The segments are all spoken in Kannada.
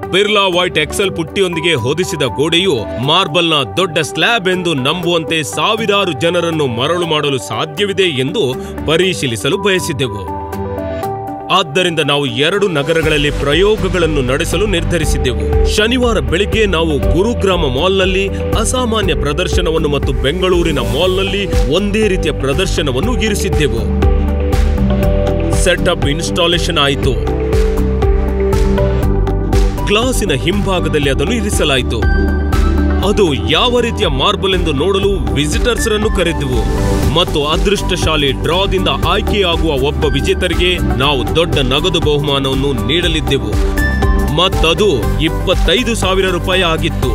ಬಿರ್ಲಾ ವೈಟ್ ಎಕ್ಸೆಲ್ ಪುಟ್ಟಿಯೊಂದಿಗೆ ಹೊದಿಸಿದ ಗೋಡೆಯು ಮಾರ್ಬಲ್ನ ದೊಡ್ಡ ಸ್ಲ್ಯಾಬ್ ಎಂದು ನಂಬುವಂತೆ ಸಾವಿರಾರು ಜನರನ್ನು ಮರಳು ಮಾಡಲು ಸಾಧ್ಯವಿದೆ ಎಂದು ಪರಿಶೀಲಿಸಲು ಬಯಸಿದ್ದೆವು ಆದ್ದರಿಂದ ನಾವು ಎರಡು ನಗರಗಳಲ್ಲಿ ಪ್ರಯೋಗಗಳನ್ನು ನಡೆಸಲು ನಿರ್ಧರಿಸಿದ್ದೆವು ಶನಿವಾರ ಬೆಳಿಗ್ಗೆ ನಾವು ಗುರುಗ್ರಾಮ ಮಾಲ್ನಲ್ಲಿ ಅಸಾಮಾನ್ಯ ಪ್ರದರ್ಶನವನ್ನು ಮತ್ತು ಬೆಂಗಳೂರಿನ ಮಾಲ್ನಲ್ಲಿ ಒಂದೇ ರೀತಿಯ ಪ್ರದರ್ಶನವನ್ನು ಇರಿಸಿದ್ದೆವು ಸೆಟಪ್ ಇನ್ಸ್ಟಾಲೇಷನ್ ಆಯಿತು ಗ್ಲಾಸಿನ ಹಿಂಭಾಗದಲ್ಲಿ ಅದನ್ನು ಇರಿಸಲಾಯಿತು ಅದು ಯಾವ ರೀತಿಯ ಮಾರ್ಬಲ್ ಎಂದು ನೋಡಲು ವಿಸಿಟರ್ಸ್ ರನ್ನು ಕರೆದೆವು ಮತ್ತು ಅದೃಷ್ಟಶಾಲಿ ಡ್ರಾದಿಂದ ಆಯ್ಕೆಯಾಗುವ ಒಬ್ಬ ವಿಜೇತರಿಗೆ ನಾವು ದೊಡ್ಡ ನಗದು ಬಹುಮಾನವನ್ನು ನೀಡಲಿದ್ದೆವು ಮತ್ತದು ಇಪ್ಪತ್ತೈದು ಸಾವಿರ ರೂಪಾಯಿ ಆಗಿತ್ತು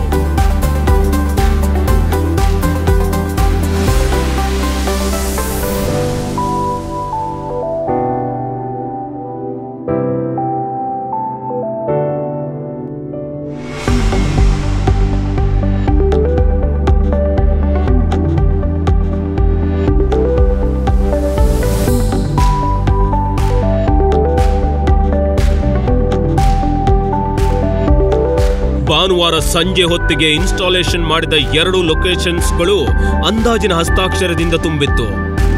ಭಾನುವಾರ ಸಂಜೆ ಹೊತ್ತಿಗೆ ಇನ್ಸ್ಟಾಲೇಷನ್ ಮಾಡಿದ ಎರಡು ಲೊಕೇಶನ್ಸ್ಗಳು ಅಂದಾಜಿನ ಹಸ್ತಾಕ್ಷರದಿಂದ ತುಂಬಿತ್ತು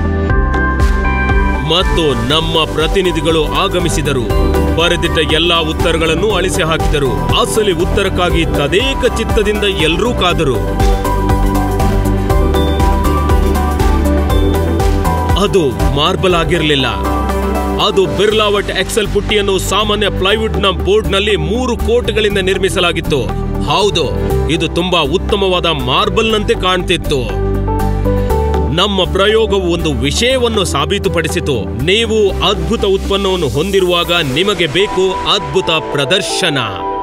ಮತ್ತು ನಮ್ಮ ಪ್ರತಿನಿಧಿಗಳು ಆಗಮಿಸಿದರು ಬರೆದಿಟ್ಟ ಎಲ್ಲಾ ಉತ್ತರಗಳನ್ನು ಅಳಿಸಿ ಹಾಕಿದರು ಅಸಲಿ ಉತ್ತರಕ್ಕಾಗಿ ತದೇಕ ಚಿತ್ತದಿಂದ ಎಲ್ಲರೂ ಕಾದರು ಅದು ಮಾರ್ಬಲ್ ಆಗಿರಲಿಲ್ಲ ಅದು ಬಿರ್ಲಾವಟ್ ಎಕ್ಸೆಲ್ ಪುಟ್ಟಿಯನ್ನು ಸಾಮಾನ್ಯ ಪ್ಲೈವುಡ್ನ ಬೋರ್ಡ್ನಲ್ಲಿ ಮೂರು ಕೋಟ್ಗಳಿಂದ ನಿರ್ಮಿಸಲಾಗಿತ್ತು ಹೌದು ಇದು ತುಂಬಾ ಉತ್ತಮವಾದ ಮಾರ್ಬಲ್ನಂತೆ ಕಾಣ್ತಿತ್ತು ನಮ್ಮ ಪ್ರಯೋಗವು ಒಂದು ವಿಷಯವನ್ನು ಸಾಬೀತುಪಡಿಸಿತು ನೀವು ಅದ್ಭುತ ಉತ್ಪನ್ನವನ್ನು ಹೊಂದಿರುವಾಗ ನಿಮಗೆ ಬೇಕು ಅದ್ಭುತ ಪ್ರದರ್ಶನ